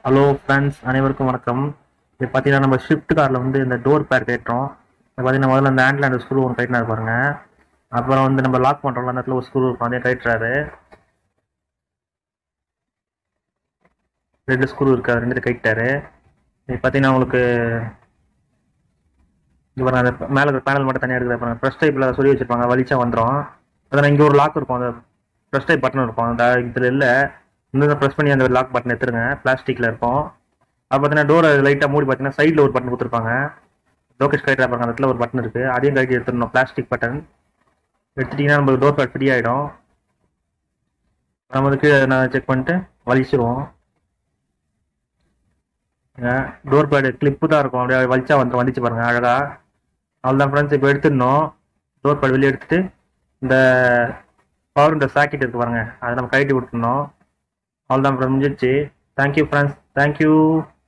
hello friends அனைவருக்கும் வணக்கம் இப்போ பார்த்தீங்கன்னா நம்ம ஷிஃப்ட் காரில் வந்து இந்த டோர் பேர் கேட்டோம் இப்போ பார்த்தீங்கன்னா முதல்ல அந்த ஹேண்டில் அந்த ஸ்க்ரூ ஒன்று டைட்னா பாருங்க அப்புறம் வந்து நம்ம லாக் பண்ணுறோம்ல அந்த இடத்துல ஒரு ஸ்க்ரூ இருக்கும் அதே டைட்றாரு ரெண்டு ஸ்க்ரூ இருக்கு அது ரெண்டு கைட்டாரு இப்போ பார்த்தீங்கன்னா உங்களுக்கு இங்கே பாருங்க அந்த மேலே இருக்கிற பேனல் மட்டும் தனியாக இருக்குது பாருங்க ப்ரெஸ் டைப்பில் சொல்லி வச்சிருப்பாங்க வலிச்சா வந்துடும் அதான் இங்கே ஒரு லாக் இருக்கும் அந்த ப்ரெஸ் டைப் பட்டன் இருக்கும் அந்த இதில் இல்லை இந்த ப்ரெஸ் பண்ணி அந்த லாக் பட்டன் எடுத்துருங்க பிளாஸ்டிக்கில் இருக்கும் அது பார்த்தீங்கன்னா டோரை லைட்டாக மூடி பார்த்தீங்கன்னா சைடில் ஒரு பட்டன் கொடுத்துருப்பாங்க லோகேஷ் கைட்டாக பாருங்க அந்த இடத்துல ஒரு பட்டன் இருக்குது அதையும் கழட்டி எடுத்துடணும் பிளாஸ்டிக் பட்டன் எடுத்துட்டிங்கன்னா நம்ம டோர் பேட் ஃப்ரீ ஆகிடும் நம்ம அதுக்கு நான் செக் பண்ணிட்டு வலிச்சிருவோம் டோர் பேடு கிளிப்பு தான் இருக்கும் அப்படியே வலிச்சா வந்துடும் வந்துச்சு பாருங்க அழகா அவ்வளோதான் ஃப்ரெண்ட்ஸ் இப்போ எடுத்துடணும் டோர் பேடு வெளியே எடுத்துட்டு இந்த பவர் இந்த சாக்கெட் இருக்கு பாருங்க அதை நம்ம கழட்டி விட்டுருணும் அவ்வளோதான் ஃப்ரெண்ட் முடிஞ்சிச்சு தேங்க்யூ ஃப்ரெண்ட்ஸ் தேங்க்யூ